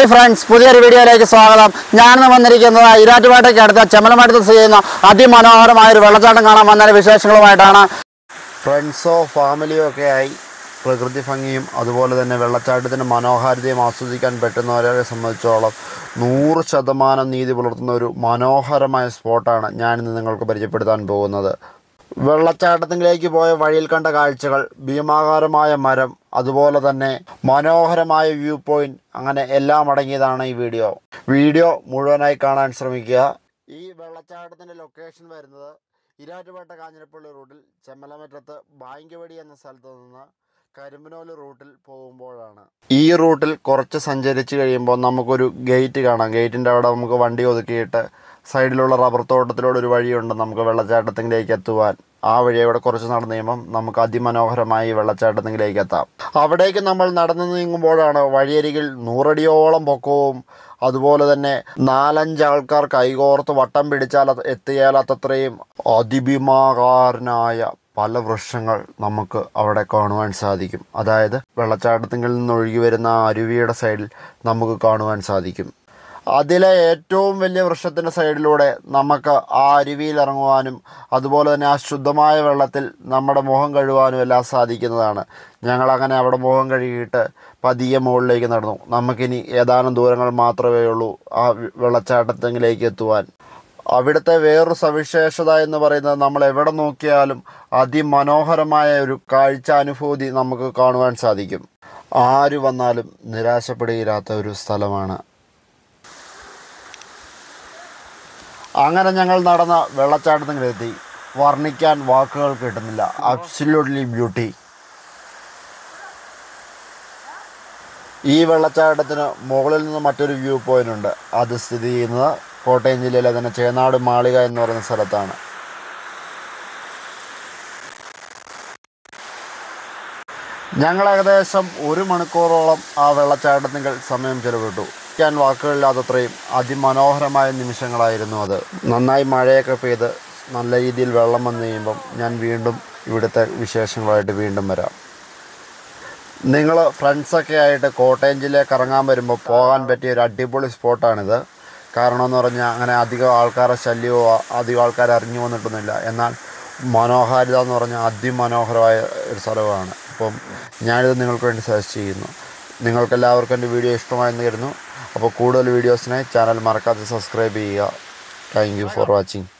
hi friends പുതിയൊരു വീഡിയോയിലേക്ക് സ്വാഗതം ഞാനിന്ന് വന്നിരിക്കുന്നത് ഇരാറ്റുപേട്ടയ്ക്ക് അടുത്ത ചെമ്മലമറ്റത്ത് സ്ഥിതി ചെയ്യുന്ന അതിമനോഹരമായ ഒരു വെള്ളച്ചാട്ടം കാണാൻ വന്ന വിശേഷങ്ങളുമായിട്ടാണ് ഫ്രണ്ട്സോ ഫാമിലിയോ ഒക്കെ ആയി പ്രകൃതി ഭംഗിയും അതുപോലെ തന്നെ വെള്ളച്ചാട്ടത്തിൻ്റെ മനോഹാരിതയും ആസ്വദിക്കാൻ പറ്റുന്നവരെ സംബന്ധിച്ചോളം നൂറ് ശതമാനം നീതി പുലർത്തുന്ന ഒരു മനോഹരമായ സ്പോട്ടാണ് ഞാനിന്ന് നിങ്ങൾക്ക് പരിചയപ്പെടുത്താൻ പോകുന്നത് വെള്ളച്ചാട്ടത്തിലേക്ക് പോയ വഴിയിൽ കണ്ട കാഴ്ചകൾ ഭീമാകാരമായ മരം അതുപോലെ തന്നെ മനോഹരമായ വ്യൂ പോയിന്റ് അങ്ങനെ എല്ലാം അടങ്ങിയതാണ് ഈ വീഡിയോ വീഡിയോ മുഴുവനായി കാണാൻ ശ്രമിക്കുക ഈ വെള്ളച്ചാട്ടത്തിൻ്റെ ലൊക്കേഷൻ വരുന്നത് ഇരാറ്റുപേട്ട കാഞ്ഞിരപ്പള്ളി റൂട്ടിൽ ചെമ്മലമറ്റത്ത് ബാങ്കവടി എന്ന സ്ഥലത്ത് നിന്ന് കരിമ്പനോല് റൂട്ടിൽ പോകുമ്പോഴാണ് ഈ റൂട്ടിൽ കുറച്ച് സഞ്ചരിച്ച് കഴിയുമ്പോൾ നമുക്കൊരു ഗേറ്റ് കാണാം ഗേറ്റിൻ്റെ അവിടെ നമുക്ക് വണ്ടി ഒതുക്കിയിട്ട് സൈഡിലുള്ള റബ്ബർ തോട്ടത്തിലൂടെ ഒരു വഴിയുണ്ട് നമുക്ക് വെള്ളച്ചാട്ടത്തിലേക്ക് എത്തുവാൻ ആ വഴി അവിടെ കുറച്ച് നടന്നു കഴിയുമ്പം നമുക്ക് അതിമനോഹരമായി വെള്ളച്ചാട്ടത്തിലേക്ക് എത്താം അവിടേക്ക് നമ്മൾ നടന്നു നീങ്ങുമ്പോഴാണ് വഴിയരികിൽ നൂറടിയോളം പൊക്കവും അതുപോലെ തന്നെ നാലഞ്ച് ആൾക്കാർ കൈകോർത്ത് വട്ടം പിടിച്ചാൽ അത് എത്തിയാലത്രയും അതിഭീമാകാരനായ പല വൃക്ഷങ്ങൾ നമുക്ക് അവിടെ കാണുവാൻ സാധിക്കും അതായത് വെള്ളച്ചാട്ടത്തിൽ നിന്ന് ഒഴുകി വരുന്ന ആ അരുവിയുടെ സൈഡിൽ നമുക്ക് കാണുവാൻ സാധിക്കും അതിലെ ഏറ്റവും വലിയ വൃക്ഷത്തിൻ്റെ സൈഡിലൂടെ നമുക്ക് ആ അരുവിയിൽ ഇറങ്ങുവാനും അതുപോലെ തന്നെ ആ ശുദ്ധമായ വെള്ളത്തിൽ നമ്മുടെ മുഖം കഴുകാനും എല്ലാം സാധിക്കുന്നതാണ് ഞങ്ങളങ്ങനെ അവിടെ മുഖം കഴുകിയിട്ട് പതിയെ മുകളിലേക്ക് നടന്നു നമുക്കിനി ഏതാനും ദൂരങ്ങൾ മാത്രമേ ഉള്ളൂ ആ വെള്ളച്ചാട്ടത്തിലേക്ക് എത്തുവാൻ അവിടുത്തെ വേറൊരു സവിശേഷത എന്ന് പറയുന്നത് നമ്മൾ എവിടെ നോക്കിയാലും അതിമനോഹരമായ ഒരു കാഴ്ച അനുഭൂതി നമുക്ക് കാണുവാൻ സാധിക്കും ആര് വന്നാലും നിരാശപ്പെടുകയില്ലാത്ത ഒരു സ്ഥലമാണ് അങ്ങനെ ഞങ്ങൾ നടന്ന വെള്ളച്ചാട്ടത്തിലെത്തി വർണ്ണിക്കാൻ വാക്കുകൾ കിട്ടുന്നില്ല അബ്സല്യൂട്ട്ലി ബ്യൂട്ടി ഈ വെള്ളച്ചാട്ടത്തിന് മുകളിൽ നിന്ന് മറ്റൊരു വ്യൂ പോയിന്റ് ഉണ്ട് അത് സ്ഥിതി ചെയ്യുന്നത് കോട്ടയം ജില്ലയിലെ തന്നെ ചേനാട് മാളിക എന്ന് പറയുന്ന സ്ഥലത്താണ് ഞങ്ങൾ ഏകദേശം ഒരു മണിക്കൂറോളം ആ വെള്ളച്ചാട്ടത്തിൽ സമയം ചെലവിട്ടു ഞാൻ വാക്കുകളില്ലാത്തത്രയും അതിമനോഹരമായ നിമിഷങ്ങളായിരുന്നു അത് നന്നായി മഴയൊക്കെ പെയ്ത് നല്ല രീതിയിൽ വെള്ളം വന്നു കഴിയുമ്പം ഞാൻ വീണ്ടും ഇവിടുത്തെ വിശേഷങ്ങളായിട്ട് വീണ്ടും വരാം നിങ്ങൾ ഫ്രണ്ട്സൊക്കെ ആയിട്ട് കോട്ടയം ജില്ലയിൽ കറങ്ങാൻ വരുമ്പോൾ പോകാൻ പറ്റിയ ഒരു അടിപൊളി സ്പോട്ടാണിത് കാരണം എന്ന് പറഞ്ഞാൽ അങ്ങനെ അധികം ആൾക്കാരെ ശല്യമോ അധികം ആൾക്കാർ അറിഞ്ഞു വന്നിട്ടൊന്നുമില്ല എന്നാൽ മനോഹാരിത എന്ന് പറഞ്ഞാൽ അതിമനോഹരമായ ഒരു സ്ഥലമാണ് അപ്പം ഞാനിത് നിങ്ങൾക്ക് വേണ്ടി സജസ്റ്റ് ചെയ്യുന്നു നിങ്ങൾക്കെല്ലാവർക്കും എൻ്റെ വീഡിയോ ഇഷ്ടമായെന്ന് കരുതുന്നു അപ്പോൾ കൂടുതൽ വീഡിയോസിനായി ചാനൽ മറക്കാതെ സബ്സ്ക്രൈബ് ചെയ്യുക താങ്ക് യു ഫോർ വാച്ചിങ്